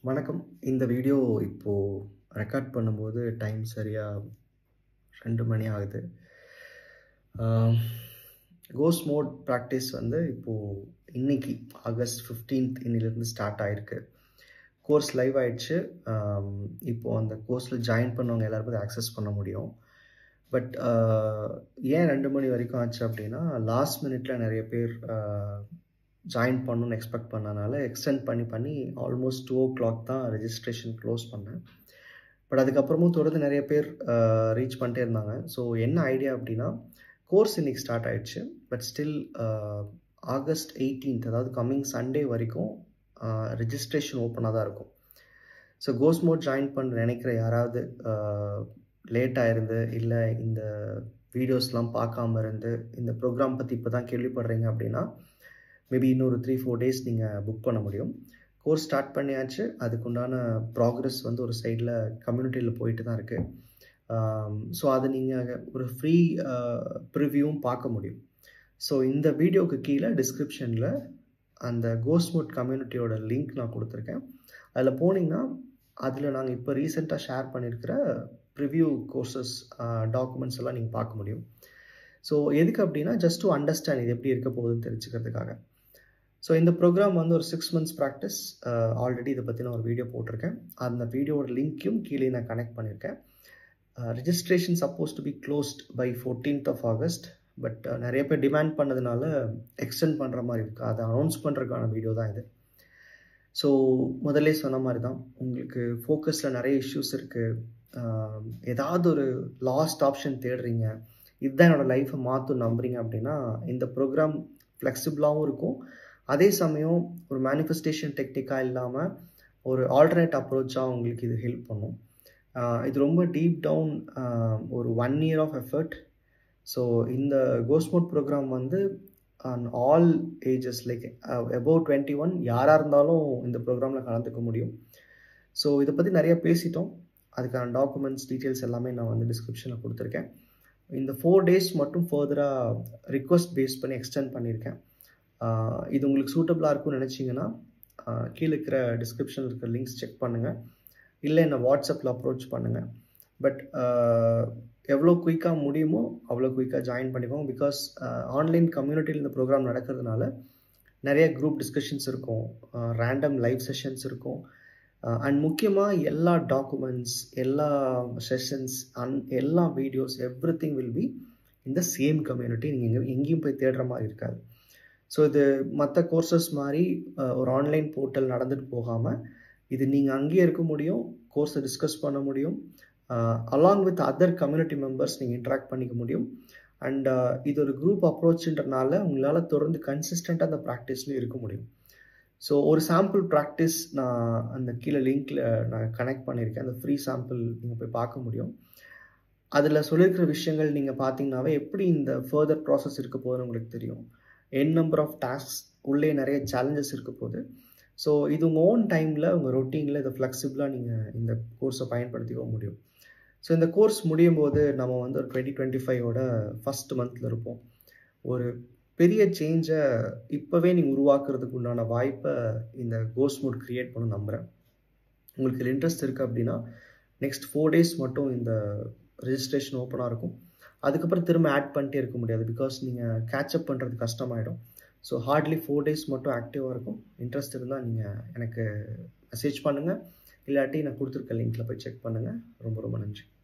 வணக்கம். இந்த வீடியோ இப்போ ரெக்கார்ட் பண்ணும்போது டைம் சரியா 2 மணி ஆகுது. ஆ கோஸ்ட் மோட் பிராக்டிஸ் வந்து இப்போ இன்னைக்கு ஆகஸ்ட் 15த் இன்னிலிருந்து ஸ்டார்ட் ஆயிருக்கு. கோர்ஸ் லைவ் ஆயிடுச்சு. ஆம், இப்போ அந்த கோர்ஸ்ல ஜாயின் பண்ணவங்க எல்லாருக்கும் அத ஆக்சஸ் பண்ண முடியும். பட் ஆ ஏன் 2 மணி வரைக்கும் ஆச்சு அப்படின்னா, லாஸ்ட் மினிட்ல நெறைய பேர் ஆ ஜாயின் பண்ணணும்னு எக்ஸ்பெக்ட் பண்ணனால எக்ஸ்டெண்ட் பண்ணி பண்ணி ஆல்மோஸ்ட் 2:00 தான் ரெஜிஸ்ட்ரேஷன் க்ளோஸ் பண்ணேன். பட் அதுக்கப்புறமும் தொடர்ந்து நெறைய பேர் ஆ ரீச் பண்ணிட்டே இருந்தாங்க. ஸோ என்ன ஐடியா அப்படின்னா, கோர்ஸ் இன்னைக்கு ஸ்டார்ட் ஆயிடுச்சு. பட் ஸ்டில் ஆ ஆகஸ்ட் 18த் அதாவது கம்மிங் சண்டே வரைக்கும் ஆ ரெஜிஸ்ட்ரேஷன் ஓப்பனா தான் இருக்கும். ஸோ கோஸ்ட் மோட் ஜாயின் பண்ண நினைக்கிற யாராவது ஆ லேட்டா இருந்து, இல்ல இந்த வீடியோஸ்லாம் பார்க்காம இருந்து, இந்த ப்ரோகிராம் பத்தி இப்ப தான் கேள்விப்படுறீங்க அப்படின்னா, மேபி இன்னொரு 3, 4 டேஸ் நீங்க புக் பண்ண முடியும். கோர்ஸ் ஸ்டார்ட் பண்ணியாச்சு. அதுக்குண்டான ப்ராக்ரஸ் வந்து ஒரு சைட்ல கம்யூனிட்டில போயிட்டு தான் இருக்கு. ஆம், ஸோ அத நீங்க ஒரு ஃப்ரீ ஆ ப்ரிவ்யூவும் பார்க்க முடியும். ஸோ இந்த வீடியோக்கு கீழ டிஸ்கிரிப்ஷன்ல அந்த கோஸ்ட் மோட் கம்யூனிட்டியோட லிங்க் நான் குடுத்துருக்கேன். அதுல போனீங்கன்னா, அதுல நாங்க இப்ப ரீசென்ட்டா ஷேர் பண்ணியிருக்கிற ப்ரிவ்யூ கோர்சஸ் ஆ டாக்குமெண்ட்ஸ் எல்லாம் நீங்க பார்க்க முடியும். ஸோ எதுக்கு அப்படின்னா, ஜஸ்ட் டூ அண்டர்ஸ்டாண்ட் இது எப்படி இருக்க போகுதுன்னு தெரிஞ்சுக்கிறதுக்காக. ஸோ இந்த ப்ரோகிராம் வந்து ஒரு 6 மந்த்ஸ் பிராக்டிஸ். ஆ ஆல்ரெடி இத பத்தின ஒரு வீடியோ போட்டிருக்கேன். அந்த வீடியோவோட லிங்க்கையும் கீழயே நான் கனெக்ட் பண்ணியிருக்கேன். Uh registration suppose to be closed by 14த் ஆஃப் ஆகஸ்ட். பட் நெறைய பேர் டிமாண்ட் பண்ணதுனால எக்ஸ்டெண்ட் பண்ற மாரி இருக்கு. அத அனௌன்ஸ் பண்றதுக்கான வீடியோ தான் இது. ஸோ முதல்லயே சொன்ன மாரி தான். உங்களுக்கு ஃபோக்கஸ்ல நெறைய இஷ்யூஸ் இருக்கு. ஆ ஏதாவது ஒரு லாஸ்ட் ஆப்ஷன் தேடுறீங்க. இதுதான் என்னோட லைஃப்ப மாத்தும்னு நம்புறீங்க அப்படின்னா, இந்த ப்ரோகிராம் ஃப்ளெக்சிபிளாவும் இருக்கும். அதே சமயம் ஒரு மேனிஃபெஸ்டேஷன் டெக்னிக்கா இல்லாம, ஒரு ஆல்டர்னேட் அப்ரோச்சா உங்களுக்கு இது ஹெல்ப் பண்ணும். ஆ இது ரொம்ப டீப் டவுன் ஆ ஒரு 1 இயர் ஆஃப் எஃபோர்ட். ஸோ இந்த கோஸ்ட் மோட் ப்ரோகிராம் வந்து on all ages like above 21 யாரா இருந்தாலும் இந்த ப்ரோகிராம்ல கலந்துக்க முடியும். ஸோ இத பத்தி நெறைய பேசிட்டோம். அதுக்கான டாக்குமெண்ட்ஸ், டீட்டெயில்ஸ் எல்லாமே நான் வந்து டிஸ்கிரிப்ஷன்ல குடுத்துருக்கேன். இந்த 4 டேஸ் மட்டும் ஃபர்தரா ரிக்வெஸ்ட் பேஸ் பண்ணி எக்ஸ்டெண்ட் பண்ணியிருக்கேன். ஆ இது உங்களுக்கு சூட்டபிளா இருக்கும்னு நினைச்சீங்கன்னா, ஆ கீழ இருக்கிற டிஸ்கிரிப்ஷன்ல இருக்கிற லிங்க்ஸ் செக் பண்ணுங்க. இல்ல என்ன வாட்ஸ்அப்ல அப்ரோச் பண்ணுங்க. பட் ஆ எவ்வளோ குயிக்கா முடியுமோ, அவ்வளோ குயிக்கா ஜாயின் பண்ணிக்கோங்க. பிகாஸ் ஆ ஆன்லைன் கம்யூனிட்டில இந்த ப்ரோகிராம் நடக்கிறதுனால, நெறைய குரூப் டிஸ்கஷன்ஸ் இருக்கும். ஆ ரேண்டம் லைவ் செஷன்ஸ் இருக்கும். ஆ அண்ட் முக்கியமா எல்லா டாக்குமெண்ட்ஸ், எல்லா செஷன்ஸ், அன் எல்லா videos everything will be in the same community. நீங்க எங்க எங்கேயும் போய் தேடுற மாரி இருக்காது. ஸோ இது மத்த கோர்சஸ் மாரி அ ஒரு ஆன்லைன் போர்ட்டல் நடந்துட்டு போகாம, இது நீங்க அங்கேயே இருக்க முடியும். கோர்ஸ டிஸ்கஸ் பண்ண முடியும். Uh along with other community members நீங்க இன்டராக்ட் பண்ணிக்க முடியும். அண்ட் இது ஒரு குரூப் அப்ரோச்ன்றனால உங்களால தொடர்ந்து கன்சிஸ்டன்ட்டா அந்த பிராக்டிஸ்லயும் இருக்க முடியும். ஸோ ஒரு சாம்பிள் பிராக்டிஸ் நான் அந்த கீழ லிங்க்ல நான் கனெக்ட் பண்ணியிருக்கேன். அந்த ஃப்ரீ சாம்பிள் நீங்க போய் பார்க்க முடியும். அதுல சொல்லியிருக்கிற விஷயங்கள் நீங்க பார்த்தீங்கன்னாவே, எப்படி இந்த ஃபர்தர் ப்ராசஸ் இருக்க போகுதுன்னு உங்களுக்கு தெரியும். என் நம்பர் ஆஃப் டாஸ்க்ஸ் உள்ளே நெறைய சேலஞ்சஸ் இருக்க போது. ஸோ இது உங்க ஓன் டைம்ல, உங்க ரொட்டீன்ல இத ஃப்ளெக்சிபிளா நீங்க இந்த கோர்ஸ பயன்படுத்திக்க முடியும். ஸோ இந்த கோர்ஸ் முடியும்போது நம்ம வந்து ஒரு 2025ஓட ஃபர்ஸ்ட் மந்த்ல இருப்போம். ஒரு பெரிய சேஞ்ச இப்பவே நீங்க உருவாக்குறதுக்கு உண்டான வாய்ப்ப இந்த கோஸ்ட் மோட் கிரியேட் பண்ணும்னு நம்புறேன். உங்களுக்கு இதுல இன்ட்ரெஸ்ட் இருக்கு அப்படின்னா, நெக்ஸ்ட் 4 டேஸ் மட்டும் இந்த ரெஜிஸ்ட்ரேஷன் ஓப்பனா இருக்கும். அதுக்கப்புறம் திரும்ப ஆட் பண்ணிட்டே இருக்க முடியாது. பிகாஸ் நீங்க கேட்ச் அப் பண்றது கஷ்டமாயிடும். ஸோ ஹார்ட்லி 4 டேஸ் மட்டும் ஆக்டிவா இருக்கும். இன்ட்ரெஸ்ட் இருந்தா நீங்க எனக்கு மெசேஜ் பண்ணுங்க. இல்லாட்டி நான் குடுத்திருக்க லிங்க்ல போய் செக் பண்ணுங்க. ரொம்ப ரொம்ப நன்றி.